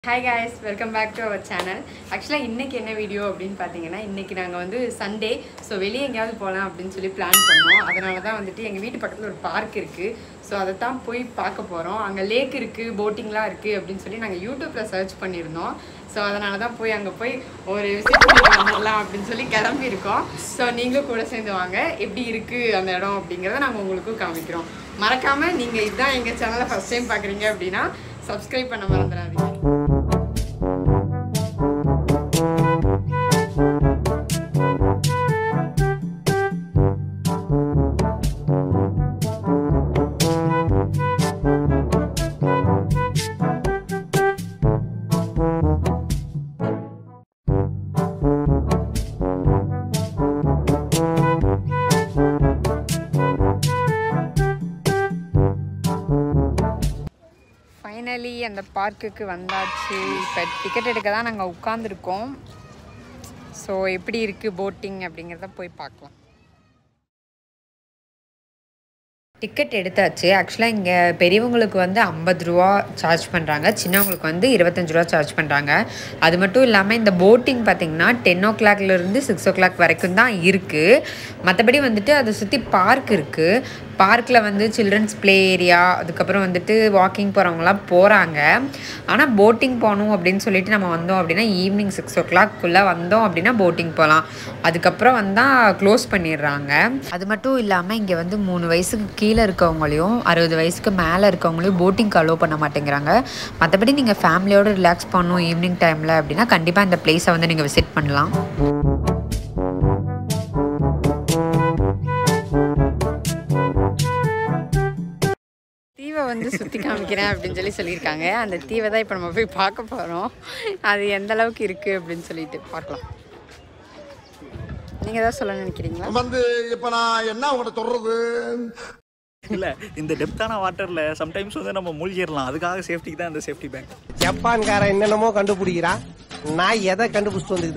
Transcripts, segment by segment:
Hi guys welcome back to our channel ஆக்சுவலாக இன்றைக்கி என்ன வீடியோ அப்படின்னு பார்த்தீங்கன்னா இன்றைக்கி நாங்கள் வந்து சண்டே ஸோ வெளியே எங்கேயாவது போகலாம் அப்படின்னு சொல்லி பிளான் பண்ணோம் அதனால தான் வந்துட்டு எங்கள் வீட்டு பக்கத்தில் ஒரு பார்க் இருக்குது ஸோ அதை தான் போய் பார்க்க போகிறோம் அங்கே லேக் இருக்குது போட்டிங்லாம் இருக்குது அப்படின்னு சொல்லி நாங்கள் யூடியூப்பில் சர்ச் பண்ணியிருந்தோம் ஸோ அதனால தான் போய் அங்கே போய் ஒரு விசிட் பண்ணிட்டு வந்துடலாம் அப்படின்னு சொல்லி கிளம்பியிருக்கோம் ஸோ நீங்களும் கூட சேர்ந்து வாங்க எப்படி இருக்குது அந்த இடம் அப்படிங்கிறத நாங்கள் உங்களுக்கும் காமிக்கிறோம் மறக்காமல் நீங்கள் இதுதான் எங்கள் சேனலை ஃபஸ்ட் டைம் பார்க்குறீங்க அப்படின்னா சப்ஸ்கிரைப் பண்ண மறந்துடாதீங்க ஃபைனலி அந்த பார்க்குக்கு வந்தாச்சு இப்போ டிக்கெட் எடுக்க தான் நாங்கள் உட்காந்துருக்கோம் ஸோ எப்படி இருக்குது போட்டிங் அப்படிங்கிறத போய் பார்க்கலாம் டிக்கெட் எடுத்தாச்சு ஆக்சுவலாக இங்கே பெரியவங்களுக்கு வந்து ஐம்பது ரூபா சார்ஜ் பண்ணுறாங்க சின்னவங்களுக்கு வந்து இருபத்தஞ்சு ரூபா சார்ஜ் பண்ணுறாங்க அது மட்டும் இல்லாமல் இந்த போட்டிங் பார்த்திங்கன்னா டென் ஓ கிளாக்லேருந்து சிக்ஸ் ஓ கிளாக் வரைக்கும் தான் இருக்குது மற்றபடி வந்துட்டு அதை சுற்றி பார்க் இருக்குது பார்க்கில் வந்து சில்ட்ரன்ஸ் ப்ளே ஏரியா அதுக்கப்புறம் வந்துட்டு வாக்கிங் போகிறவங்களாம் போகிறாங்க ஆனால் போட்டிங் போகணும் அப்படின்னு சொல்லிட்டு நம்ம வந்தோம் அப்படின்னா ஈவினிங் சிக்ஸ் ஓ கிளாக்குள்ளே வந்தோம் அப்படின்னா போட்டிங் போகலாம் அதுக்கப்புறம் வந்தால் க்ளோஸ் பண்ணிடுறாங்க அது மட்டும் இல்லாமல் இங்கே வந்து மூணு வயசுக்கு கீழே இருக்கவங்களையும் அறுபது வயசுக்கு மேலே இருக்கவங்களையும் போட்டிங்க்கு அலோவ் பண்ண மாட்டேங்கிறாங்க மற்றபடி நீங்கள் ஃபேமிலியோடு ரிலாக்ஸ் பண்ணணும் ஈவினிங் டைமில் அப்படின்னா கண்டிப்பாக இந்த பிளேஸை வந்து நீங்கள் விசிட் பண்ணலாம் தீவை வந்து சுற்றி காமிக்கிறேன் அப்படின்னு சொல்லி சொல்லியிருக்காங்க அந்த தீவை தான் இப்போ நம்ம போய் பார்க்க போகிறோம் அது எந்த அளவுக்கு இருக்குது அப்படின்னு சொல்லிட்டு பார்க்கலாம் நீங்கள் ஏதாவது சொல்ல நினைக்கிறீங்களா வந்து இப்ப நான் என்ன உங்கள்ட்ட சொல்றது இல்ல இந்த டெப்தான வாட்டர்ல சம்டைம்ஸ் வந்து நம்ம மூழ்கிடலாம் அதுக்காக சேஃப்டிக்கு தான் இந்த சேஃப்டி பேங்க் ஜப்பான்காரன் என்னென்னமோ கண்டுபிடிக்கிறான் நான் எதை கண்டுபிடிச்சிட்டு வந்துக்குது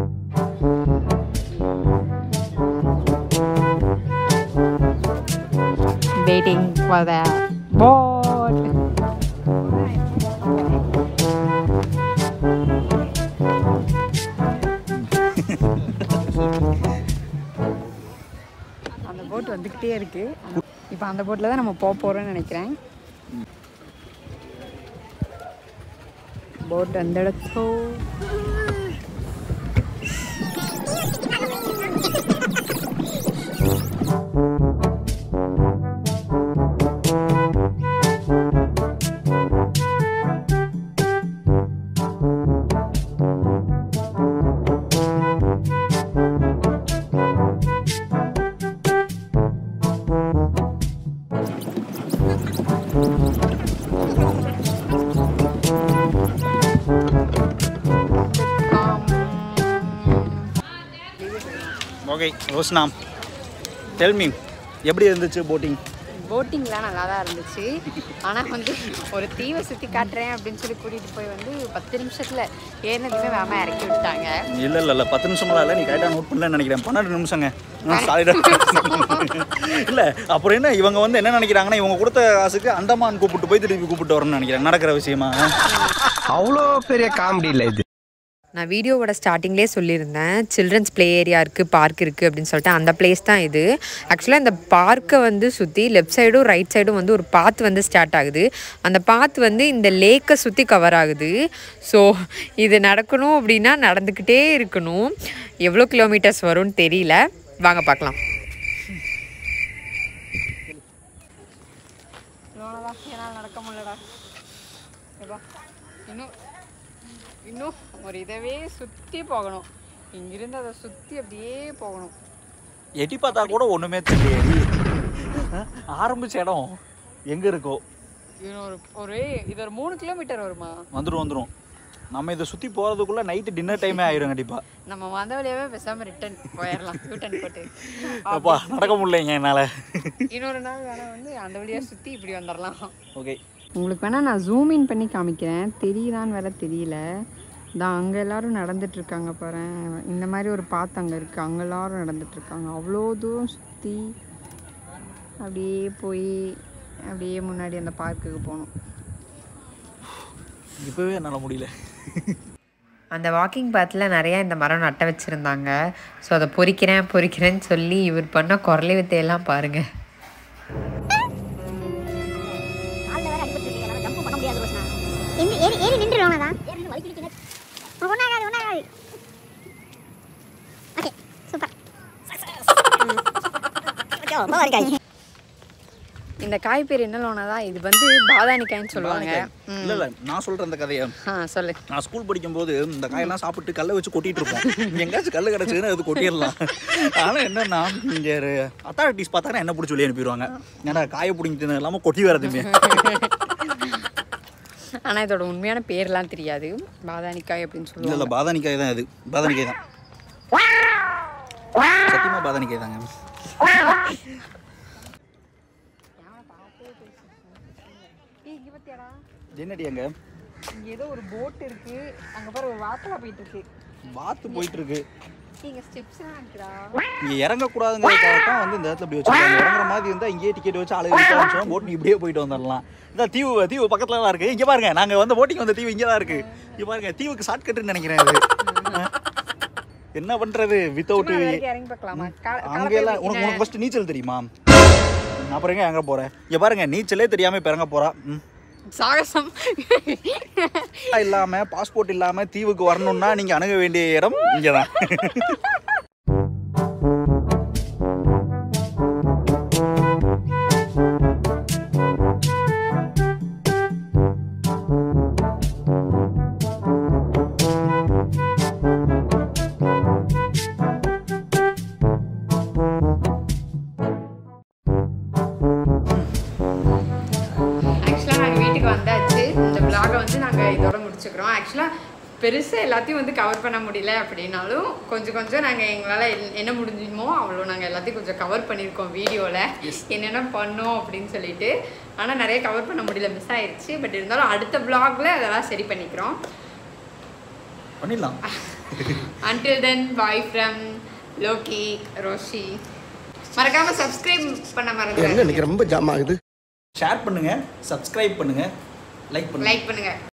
waiting for the boat. அந்த போட் வந்துக்கிட்டே இருக்கு இப்போ அந்த போட்டில் தான் நம்ம போக போகிறோம்னு நினைக்கிறேன் போட் அந்த இடத்தோ ஓகே ரோஸ்னா டெல் மீ எப்படி இருந்துச்சு போட்டிங் போட்டிங்லாம் நல்லா தான் இருந்துச்சு ஆனால் வந்து ஒரு தீவை சுற்றி காட்டுறேன் அப்படின்னு சொல்லி கூட்டிகிட்டு போய் வந்து பத்து நிமிஷத்தில் ஏறினதுமே வேமா இறக்கி விட்டாங்க இல்ல இல்ல இல்ல பத்து நிமிஷம்லாம் இல்லை நீ கரெக்டாக நோட் பண்ணலன்னு நினைக்கிறேன் பன்னெண்டு நிமிஷங்க சாலிடாக இல்ல அப்புறம் என்ன இவங்க வந்து என்ன நினைக்கிறாங்கன்னா இவங்க கொடுத்த காசுக்கு அந்தமான் கூப்பிட்டு போய் திருப்பி கூப்பிட்டு வரணும்னு நினைக்கிறேன் நடக்கிற விஷயமா அவ்வளோ பெரிய காமெடி இல்லை இது நான் வீடியோவோட ஸ்டார்டிங்லேயே சொல்லியிருந்தேன் சில்ட்ரன்ஸ் ப்ளே ஏரியா இருக்குது பார்க் இருக்குது அப்படின்னு சொல்லிட்டு அந்த பிளேஸ் தான் இது ஆக்சுவலாக இந்த பார்க்கை வந்து சுற்றி லெஃப்ட் சைடும் ரைட் சைடும் வந்து ஒரு பாத் வந்து ஸ்டார்ட் ஆகுது அந்த பாத் வந்து இந்த லேக்கை சுற்றி கவர் ஆகுது ஸோ இது நடக்கணும் அப்படின்னா நடந்துக்கிட்டே இருக்கணும் எவ்வளோ கிலோமீட்டர்ஸ் வரும்னு தெரியல வாங்க பார்க்கலாம் நடக்க முடியலடா இன்னும் இன்னும் ஒரு இதவே சுற்றி போகணும் இங்கிருந்து அதை சுற்றி அப்படியே போகணும் எட்டி பார்த்தா கூட ஒண்ணுமே தெரியாது ஆரம்பிச்ச இடம் எங்க இருக்கோ இன்னும் ஒரு ஒரு இது ஒரு மூணு கிலோமீட்டர் வருமா வந்துடும் வந்துடும் நம்ம இதை சுத்தி போறதுக்குள்ள நைட்டு டின்னர் டைமே ஆயிரும் கண்டிப்பா நம்ம வந்த வழியாவே பேசாமல் ரிட்டர்ன் போயிடலாம் ரிட்டர்ன் போட்டு அப்பா நடக்க முடியலைங்க என்னால இன்னொரு நாள் வேணா வந்து அந்த வழியாக சுற்றி இப்படி வந்துடலாம் ஓகே உங்களுக்கு வேணால் நான் ஜூம் இன் பண்ணி காமிக்கிறேன் தெரியுதான்னு வேற தெரியல தான் அங்கே எல்லாரும் நடந்துட்டு இருக்காங்க பாரு இந்த மாதிரி ஒரு பாத்து அங்கே இருக்குது அங்கே எல்லாரும் நடந்துட்டு இருக்காங்க அவ்வளோ தூரம் சுற்றி அப்படியே போய் அப்படியே முன்னாடி அந்த பார்க்குக்கு போகணும் இப்போவே என்னால் முடியல அந்த வாக்கிங் பாத்தில் நிறையா இந்த மரம் நட்ட வச்சுருந்தாங்க ஸோ அதை பொறிக்கிறேன் பொறிக்கிறேன்னு சொல்லி இவர் பண்ண குரலை வித்தையெல்லாம் பாருங்கள் கால்ல வேற அடிபட்டு இருக்கு என்னால ஜம்ப் பண்ண முடியாது ரோஷனா இந்த ஏறி ஏறி நின்றுடுவாங்க தான் ஏறி நின்று வலிக்கிட்டு ஒன்றாகாது ஒன்றாகாது ஓகே சூப்பர் இந்த காய் பேர் என்ன லோனதா இது வந்து பாதானிக்காய்ன்னு சொல்லுவாங்க இல்லை இல்லை நான் சொல்கிற அந்த கதையை ஆ சொல்லு நான் ஸ்கூல் படிக்கும்போது இந்த காயெல்லாம் சாப்பிட்டு கல்லை வச்சு கொட்டிட்டு இருப்போம் எங்கேயாச்சும் கல் கிடச்சுன்னா அது கொட்டிடலாம் ஆனால் என்னன்னா இங்கே அத்தாரிட்டிஸ் பார்த்தாங்கன்னா என்ன பிடிச்சி வெளியே அனுப்பிடுவாங்க ஏன்னா காயை பிடிங்கிட்டு இல்லாமல் கொட்டி வரதுமே ஆனால் இதோட உண்மையான பேர்லாம் தெரியாது பாதானிக்காய் அப்படின்னு இல்லை சொல்லுவாங்க இல்லை பாதானிக்காய் தான் இது பாதானிக்காய் தான் சத்தியமாக பாதானிக்காய் தாங்க என்னடி அங்கே இங்க ஏதோ ஒரு போட் இருக்கு அங்க பாரு ஒரு வாத்தலா போயிட்டு இருக்கு வாத்து போயிட்டு இருக்கு இங்க ஸ்டெப்ஸ்லாம் இருக்குடா இங்கே இறங்கக்கூடாதுங்கிறதுக்காக தான் வந்து இந்த இடத்துல இப்படி வச்சிருக்காங்க இறங்குற மாதிரி இருந்தால் இங்கேயே டிக்கெட் வச்சு ஆளுங்க வச்சு போட்டு இப்படியே போயிட்டு வந்துடலாம் இந்த தீவு தீவு பக்கத்துல தான் இருக்கு இங்கே பாருங்க நாங்கள் வந்து போட்டிங் வந்த தீவு இங்கே தான் இருக்கு இங்கே பாருங்க தீவுக்கு ஷார்ட் கட்டுன்னு நினைக்கிறேன் இது என்ன பண்றது வித்தவுட் சும்மா அது வரைக்கும் இறங்கி பார்க்கலாமா கால- கால அங்கே எல்லாம் போய் உனக்கு உனக்கு ஃபர்ஸ்ட் நீச்சல் தெரியுமா அப்புறம் எங்க அங்கே போகிறேன் இங்கே பாருங்க நீச்சலே தெரியாம இப்போ இறங்க போறா ம் சாகசம் இல்லாம பாஸ்போர்ட் இல்லாம தீவுக்கு வரணும்னா நீங்க அணுக வேண்டிய இடம் இங்கே தான் ஆக்சுவலாக நாங்கள் வீட்டுக்கு வந்தாச்சு இந்த vlog-அ வந்து நாங்கள் இதோட முடிச்சுக்கிறோம் ஆக்சுவலாக பெருசாக எல்லாத்தையும் வந்து கவர் பண்ண முடியல அப்படின்னாலும் கொஞ்சம் கொஞ்சம் நாங்கள் எங்களால் என்ன முடிஞ்சுமோ அவ்வளோ நாங்கள் எல்லாத்தையும் கொஞ்சம் கவர் பண்ணியிருக்கோம் வீடியோவில் என்னென்ன பண்ணோம் அப்படின்னு சொல்லிட்டு ஆனால் நிறைய கவர் பண்ண முடியல மிஸ் ஆயிடுச்சு பட் இருந்தாலும் அடுத்த vlog-ல அதெல்லாம் சரி பண்ணிக்கிறோம் பண்ணிடலாம் until then bye from Loki Roshi மறக்காம சப்ஸ்கிரைப் பண்ண மறந்துடாதீங்க இன்னைக்கு ரொம்ப ஜாம் ஆகுது ஷேர் பண்ணுங்க சப்ஸ்கிரைப் பண்ணுங்க லைக் பண்ணுங்க லைக் பண்ணுங்க